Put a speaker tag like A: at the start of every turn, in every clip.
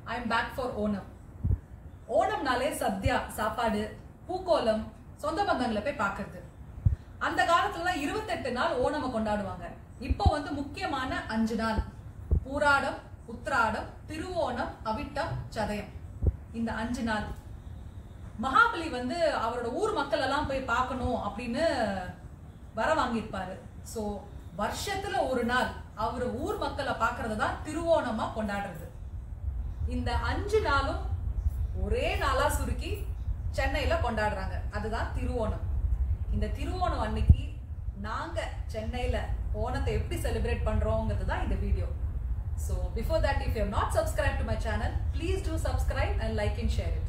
A: I'm back for Onam ஓணம்னாலே சத்யா சாப்பாடு பூக்கோலம் சொந்த பந்தங்களை போய் பார்க்கறது அந்த காலத்துல இருபத்தெட்டு நாள் ஓணமை கொண்டாடுவாங்க இப்போ வந்து முக்கியமான அஞ்சு நாள் பூராடம் உத்ராடம் திருவோணம் அவிட்டம் சதயம் இந்த அஞ்சு நாள் மகாபலி வந்து அவரோட ஊர் மக்கள் எல்லாம் போய் பார்க்கணும் அப்படின்னு வர வாங்கியிருப்பாரு ஸோ வருஷத்துல ஒரு நாள் அவர் ஊர் மக்களை பார்க்கறது தான் திருவோணமா கொண்டாடுறது இந்த அஞ்சு நாளும் ஒரே நாளா சுருக்கி சென்னையில கொண்டாடுறாங்க அதுதான் திருவோணம் இந்த திருவோணம் அன்னைக்கு நாங்க சென்னையில ஓணத்தை எப்படி செலிப்ரேட் பண்றோங்கிறது தான் இந்த video so before that if you not subscribe to my channel please do subscribe and like and share it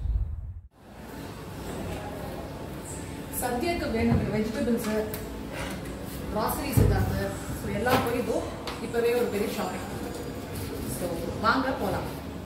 A: சத்யக்கு வேணும் வெஜிடபிள்ஸு க்ராசரிஸ் இதாங்க ஸோ எல்லாம் போய் இதோ இப்போவே ஒரு பெரிய ஷாப்பிங் ஸோ வாங்க போகலாம்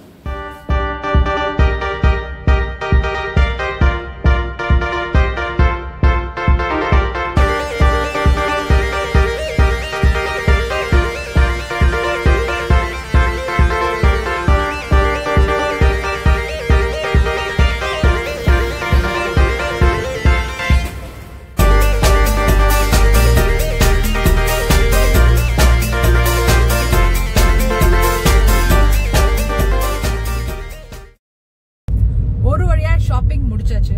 A: ஒரு வழியா ஷாப்பிங் முடிச்சாச்சு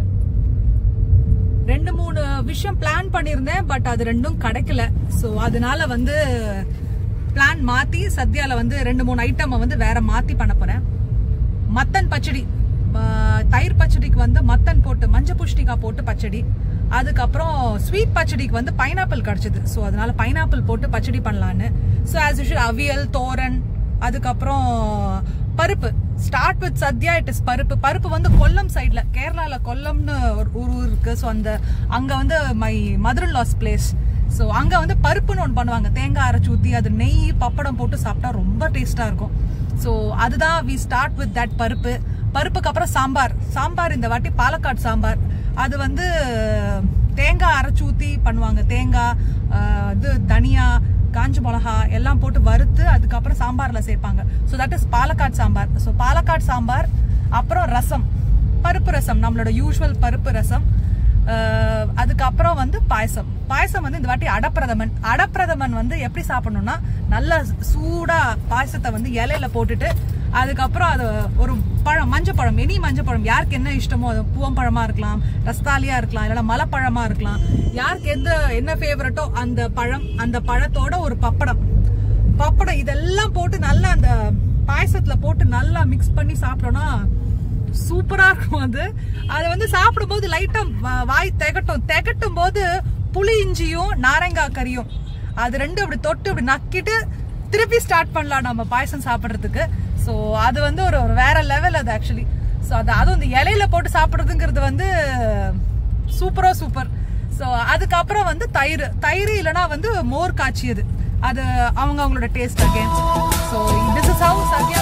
A: ரெண்டு மூணு விஷயம் பிளான் பண்ணியிருந்தேன் பட் அது ரெண்டும் கிடைக்கல ஸோ அதனால வந்து பிளான் மாத்தி சத்யால வந்து ரெண்டு மூணு ஐட்டம் வந்து வேற மாத்தி பண்ண போறேன் மத்தன் பச்சடி ஆஹ், தயிர் பச்சடிக்கு வந்து மத்தன் போட்டு மஞ்ச புஷ்டிக்காய் போட்டு பச்சடி அதுக்கப்புறம் ஸ்வீட் பச்சடிக்கு வந்து பைனாப்பிள் கிடைச்சது ஸோ அதனால பைனாப்பிள் போட்டு பச்சடி பண்ணலான்னு so as usual avial thoran அதுக்கப்புறம் பருப்பு start with Sadya it is paruppu paruppu வந்து கொல்லம் சைட்ல கேரளால கொல்லம்னு ஒரு ஊர் இருக்கு ஸோ அந்த அங்க வந்து my mother law's place so அங்க வந்து பருப்புன்னு ஒன்று பண்ணுவாங்க தேங்காய் அரைச்சி ஊற்றி அது நெய் பப்படம் போட்டு சாப்பிட்டா ரொம்ப டேஸ்டா இருக்கும் ஸோ அதுதான் வி ஸ்டார்ட் வித் தட் பருப்பு பருப்புக்கு அப்புறம் சாம்பார் சாம்பார் இந்த வாட்டி பாலக்காடு சாம்பார் அது வந்து தேங்காய் அரைச்சி ஊற்றி பண்ணுவாங்க தேங்காய் ஆஹ், இது தனியா காஞ்ச மிளகா எல்லாம் போட்டு வறுத்து அதுக்கப்புறம் சாம்பார்ல சேர்ப்பாங்க so that is Palakkad sambar so Palakkad sambar அப்புறம் ரசம் பருப்பு ரசம் நம்மளோட யூஷுவல் பருப்பு ரசம் அஹ், அதுக்கப்புறம் வந்து பாயசம் பாயசம் வந்து இந்த வாட்டி அடப்பிரதமன் அடப்பிரதமன் வந்து எப்படி சாப்பிடணும்னா நல்லா சூடா பாயசத்தை வந்து இலையில போட்டுட்டு அதுக்கப்புறம் அது ஒரு பழம் மஞ்சப்பழம் எனி மஞ்சப்பழம் யாருக்கு என்ன இஷ்டமோ அது பூவம்பழமா இருக்கலாம் ரஸ்தாலியா இருக்கலாம் இல்லைன்னா மலைப்பழமா இருக்கலாம் யாருக்கு எந்த என்ன ஃபேவரட்டோ அந்த பழம் அந்த பழத்தோட ஒரு பப்படம் பப்படம் இதெல்லாம் போட்டு நல்லா அந்த பாயசத்துல போட்டு நல்லா மிக்ஸ் பண்ணி சாப்பிட்டோம்னா சூப்பரா இருக்கும் அது அது வந்து சாப்பிடும்போது லைட்டா வா- வாய் திகட்டும் திகட்டும் போது புளி இஞ்சியும் நாரங்காய் கறியும் அது ரெண்டும் இப்படி தொட்டு இப்படி நக்கிட்டு திருப்பி ஸ்டார்ட் பண்ணலாம் நம்ம பாயசம் சாப்பிடுறதுக்கு ஸோ அது வந்து ஒரு ஒரு வேற லெவல் அது ஆக்சுவலி ஸோ அது அதுவும் இந்த இலையில போட்டு சாப்பிடுறதுங்கிறது வந்து சூப்பரா சூப்பர் ஸோ அதுக்கப்புறம் வந்து தயிர் தயிர் இல்லைன்னா வந்து மோர் காய்ச்சியது அது அவங்க அவங்களோட taste again so this is how Sadya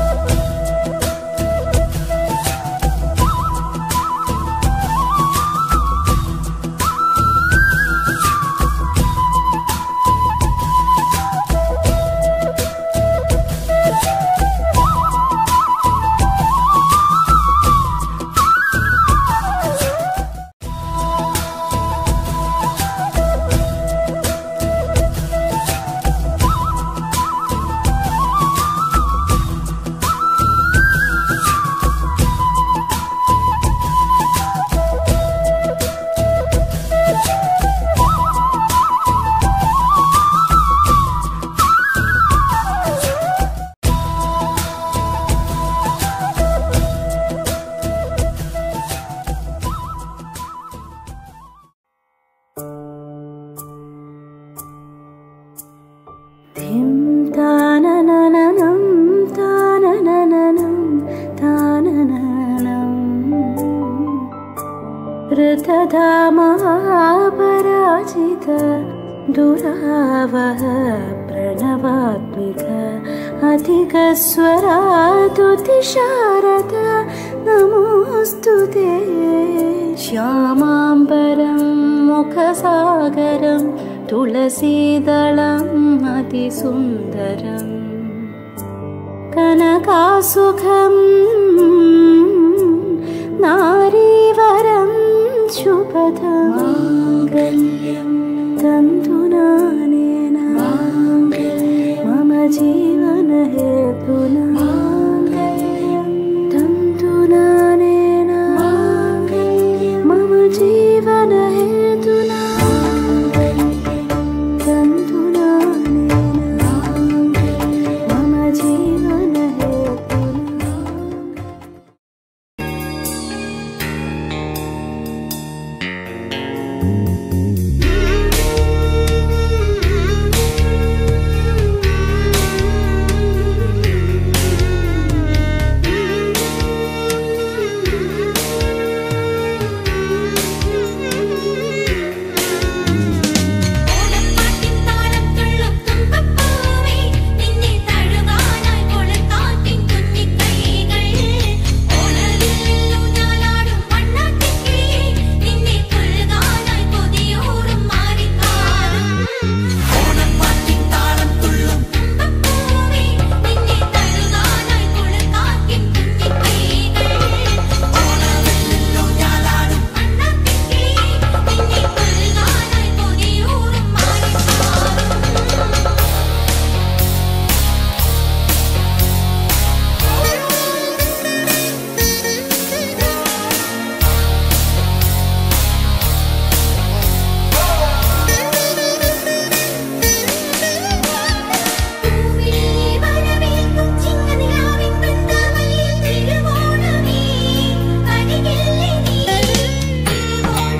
B: धिं ताननननं ताननननं तानननं ऋतधामापराजित दुरावह प्रणवात्मिक अधिकस्वरातुतिशारद नमोऽस्तु ते श्यामाम्बरं मुखसागरं तुलसीदलम् अतिसुन्दरम् कनकासुखम् नारीवरं शुभदमाङ्गल्यं तन्तुनानेन मम जीवनहेतुना तन्तुनानेन मम जीवनहेतुना तन्तुनानेन मम जीवनहेतुना
C: ഓണപ്പാട്ടിൻ താളം തുള്ളും തുമ്പപ്പൂവേ നിന്നെ തഴുകാനായി കൊളുത്താട്ടിൻ കുഞ്ഞിക്കൈകൾ ഓണവില്ലു ഞാനാടും വണ്ണാത്തിക്കിളിയേ നിന്നെ കൊഴുകാനായി കൊതിയൂറും മാറിക്കാറും ഓണപ്പാട്ടിൻ താളം തുള്ളും തുമ്പപ്പൂവേ നിന്നെ തഴുകാനായി കൊളുത്താട്ടിൻ കുഞ്ഞിക്കൈകൾ ഓണവില്ലു ഞാനാടും വണ്ണാത്തിക്കിളിയേ നിന്നെ കൊഴുകാനായി കൊതിയൂറും മാറിക്കാറും പൂവിലേ വരവേൽക്കും ചിങ്ങനിലാവിൻ വൃന്ദാവനിൽ തിരുവോണമേ അരികില്ലേ നീ തിരുവോണ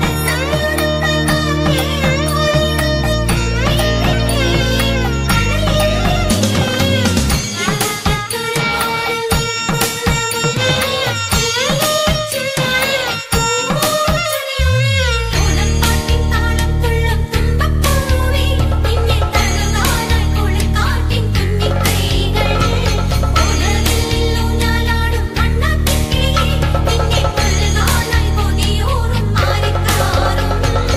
C: ഓണപ്പാട്ടിൻ താളം തുള്ളും തുമ്പപ്പൂവേ നിന്നെ തഴുകാനായി കൊളുത്താട്ടിൻ കുഞ്ഞിക്കൈകൾ ഓണവില്ലു ഞാനാടും വണ്ണാത്തിക്കിളിയേ നിന്നെ കൊഴുകാനായി കൊതിയൂറും മാറിക്കാറും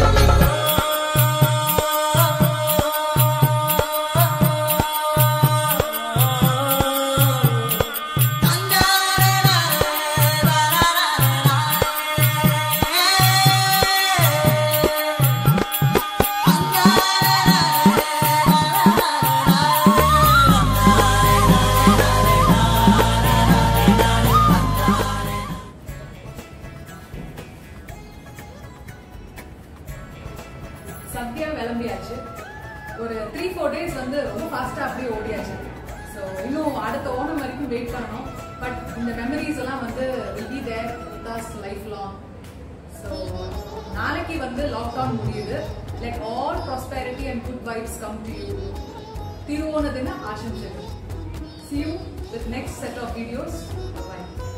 A: சத்யா கிளம்பியாச்சு ஒரு த்ரீ ஃபோர் டேஸ் வந்து ரொம்ப ஃபாஸ்ட்டாக அப்படியே ஓடியாச்சு ஸோ இன்னும் அடுத்த ஓணம் வரைக்கும் வெயிட் பண்ணணும் பட் இந்த மெமரிஸ் எல்லாம் வந்து will be there with life long so நாளைக்கு வந்து லாக்டவுன் முடியுது let all prosperity and good vibes come to you திருவோண தின ஆசம்சைகள் See you with next set of videos. Bye.